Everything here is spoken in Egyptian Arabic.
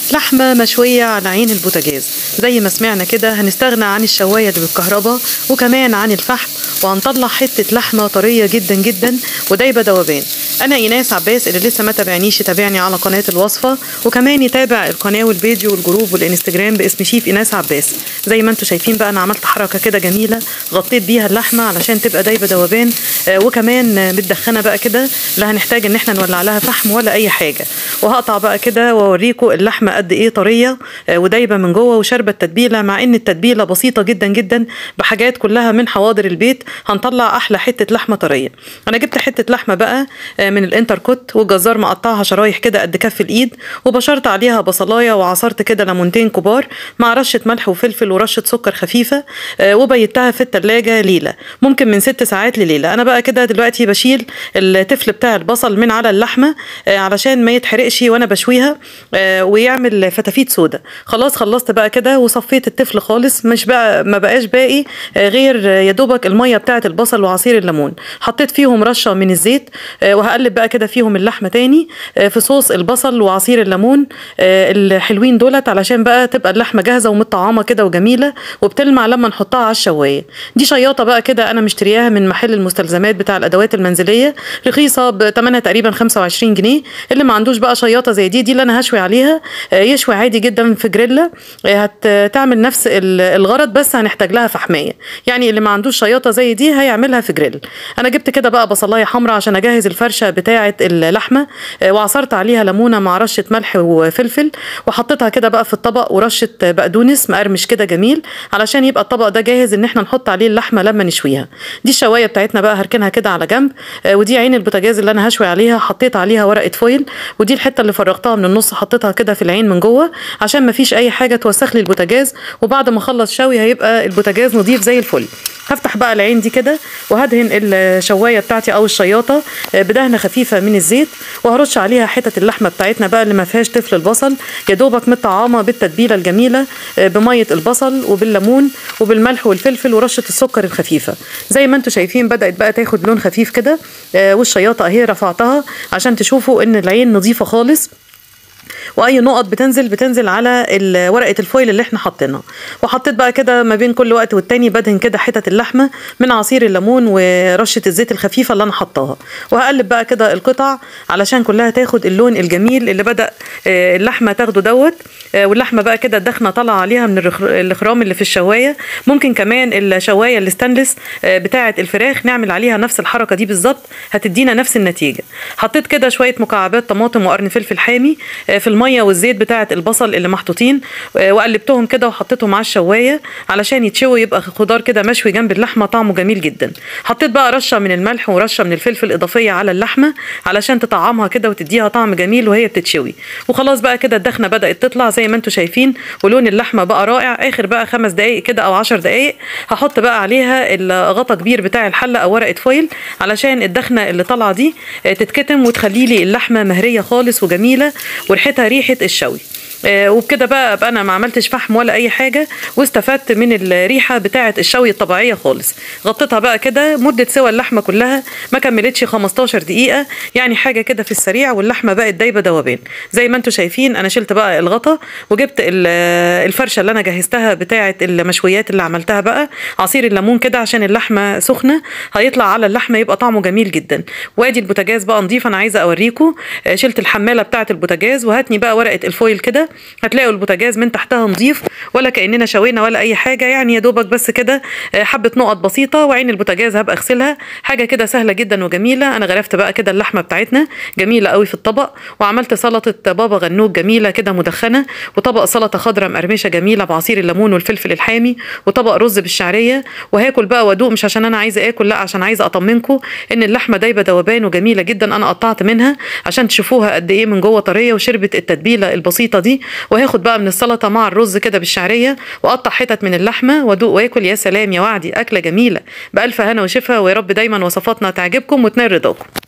لحمة مشوية على عين البوتاجاز زي ما سمعنا كده هنستغنى عن الشواية اللي بالكهرباء وكمان عن الفحم وهنطلع حتة لحمة طرية جدا جدا ودايبة دوبان انا ايناس عباس اللي لسه ما تابعنيش يتابعني على قناة الوصفة وكمان يتابع القناة والفيديو والجروب والانستجرام باسم شيف ايناس عباس زي ما انتم شايفين بقى انا عملت حركة كده جميلة غطيت بيها اللحمة علشان تبقى دايبة دوبان آه، وكمان آه، متدخنة بقى كده لا هنحتاج ان احنا نولع لها فحم ولا اي حاجة وهقطع بقى كده واوريكم اللحمة قد ايه طرية آه، ودايبة من جوه وشاربة التتبيلة مع ان التتبيلة بسيطة جدا جدا بحاجات كلها من حواضر البيت هنطلع احلى حتة لحمة طرية انا جبت حتة لحمة بقى آه، من الانتركوت والجزار مقطعها شرايح كده قد كف الايد وبشرت عليها بصلايه وعصرت كده ليمونتين كبار مع رشه ملح وفلفل ورشه سكر خفيفه آه، وبيتها في التلاجة ليله ممكن من ست ساعات لليله انا بقى كده دلوقتي بشيل التفل بتاع البصل من على اللحمه آه، علشان ما يتحرقش وانا بشويها آه، ويعمل فتافيت سودا خلاص خلصت بقى كده وصفيت التفل خالص مش بقى ما بقاش باقي آه، غير آه، يا دوبك الميه بتاعه البصل وعصير الليمون حطيت فيهم رشه من الزيت آه، وهقلب بقى كده فيهم اللحمه تاني آه، في صوص البصل وعصير الليمون آه، الحلوين دولت علشان بقى تبقى اللحمه جاهزه ومتطعمه كده وجميله وبتلمع لما نحطها على الشوايه دي شياطه بقى كده انا مشترياها من محل المستلزمات بتاع الادوات المنزليه رخيصه بثمنها تقريبا 25 جنيه اللي ما عندوش بقى شياطه زي دي دي اللي انا هشوي عليها آه، يشوي عادي جدا في جريلا آه، هتعمل نفس ال- الغرض بس هنحتاج لها فحميه يعني اللي ما عندوش شياطه زي دي هيعملها في جريل انا جبت كده بقى بصلايه حمراء عشان اجهز الفرشه بتاعه اللحمه آه، وعصرت عليها ليمونه مع رشه ملح وفلفل وحطيتها كده بقى في الطبق ورشه بقدونس مقرمش كده جميل علشان يبقى الطبق ده جاهز ان احنا نحط عليه اللحمه لما نشويها دي الشوايه بتاعتنا بقى هركنها كده على جنب آه، ودي عين البوتاجاز اللي انا هشوي عليها حطيت عليها ورقه فويل ودي الحته اللي فرغتها من النص حطيتها كده في العين من جوه عشان ما فيش اي حاجه توسخ لي البوتاجاز وبعد ما اخلص شوي هيبقى البوتاجاز نظيف زي الفل هفتح بقى العين دي كده وهدهن الشوايه بتاعتي او الشياطه آه، بدهنه خفيفه من الزيت وهرش عليها حتت اللحمه بتاعتنا بقى اللي ما فيهاش تفل البصل يا دوبك متطعمه بالتتبيله الجميله آه، بميه البصل وبالليمون وبالملح والفلفل ورشه السكر الخفيفه زي ما انتم شايفين بدات بقى تاخد لون خفيف كده آه، والشياطه اهي رفعتها عشان تشوفوا ان العين نظيفه خالص واي نقط بتنزل بتنزل على ال- ورقه الفويل اللي احنا حاطينها وحطيت بقى كده ما بين كل وقت والتاني بدهن كده حتت اللحمه من عصير الليمون ورشه الزيت الخفيفه اللي انا حطاها وهقلب بقى كده القطع علشان كلها تاخد اللون الجميل اللي بدا آه، اللحمه تاخده دوت آه، واللحمه بقى كده الدخنه طالعه عليها من الرخ- الاخرام اللي في الشوايه ممكن كمان الشوايه الستانلس آه، بتاعه الفراخ نعمل عليها نفس الحركه دي بالظبط هتدينا نفس النتيجه حطيت كده شويه مكعبات طماطم وقرن فلفل حامي آه، في الميه والزيت بتاعه البصل اللي محطوطين آه، وقلبتهم كده وحطيتهم على الشوايه علشان يتشوي يبقى خضار كده مشوي جنب اللحمه طعمه جميل جدا حطيت بقى رشه من الملح ورشه من الفلفل اضافيه على اللحمه علشان تطعمها كده وتديها طعم جميل وهي بتتشوي وخلاص بقى كده الدخنه بدات تطلع زي ما انتم شايفين ولون اللحمه بقى رائع اخر بقى خمس دقائق كده او عشر دقائق هحط بقى عليها الغطا كبير بتاع الحله او ورقه فويل علشان الدخنه اللي طالعه دي آه، تتكتم وتخلي لي اللحمه مهريه خالص وجميله وريحتها ريحه الشوي آه، وبكده بقى ابقى انا ما عملتش فحم ولا اي حاجه واستفدت من الريحه بتاعه الشوي الطبيعيه خالص غطيتها بقى كده مده سوى اللحمه كلها ما كملتش 15 دقيقه يعني حاجه كده في السريع واللحمه بقت دايبه دوبان زي ما انتم شايفين انا شلت بقى الغطا وجبت ال- الفرشه اللي انا جهزتها بتاعه المشويات اللي عملتها بقى عصير الليمون كده عشان اللحمه سخنه هيطلع على اللحمه يبقى طعمه جميل جدا وادي البوتاجاز بقى نضيف انا عايزه اوريكم آه، شلت الحماله بتاعه البوتاجاز وهاتني بقى ورقه الفويل كده هتلاقوا البوتاجاز من تحتها نظيف ولا كاننا شوينا ولا اي حاجه يعني يا دوبك بس كده آه، حبه نقط بسيطه وعين البوتاجاز هبقى اغسلها حاجه كده سهله جدا وجميله انا غرفت بقى كده اللحمه بتاعتنا جميله قوي في الطبق وعملت سلطه بابا غنوج جميله كده مدخنه وطبق سلطه خضراء مقرمشه جميله بعصير الليمون والفلفل الحامي وطبق رز بالشعريه وهاكل بقى وادوق مش عشان انا عايزه اكل لا عشان عايزه اطمنكم ان اللحمه دايبه دوبان وجميله جدا انا قطعت منها عشان تشوفوها قد ايه من جوه طريه وشربت التتبيله البسيطه دي وهاخد بقى من السلطه مع الرز كده بالشعريه واقطع حتت من اللحمه وادوق واكل يا سلام يا وعدي اكله جميله بالف هنا وشفا ويا رب دايما وصفاتنا تعجبكم وتنال رضاكم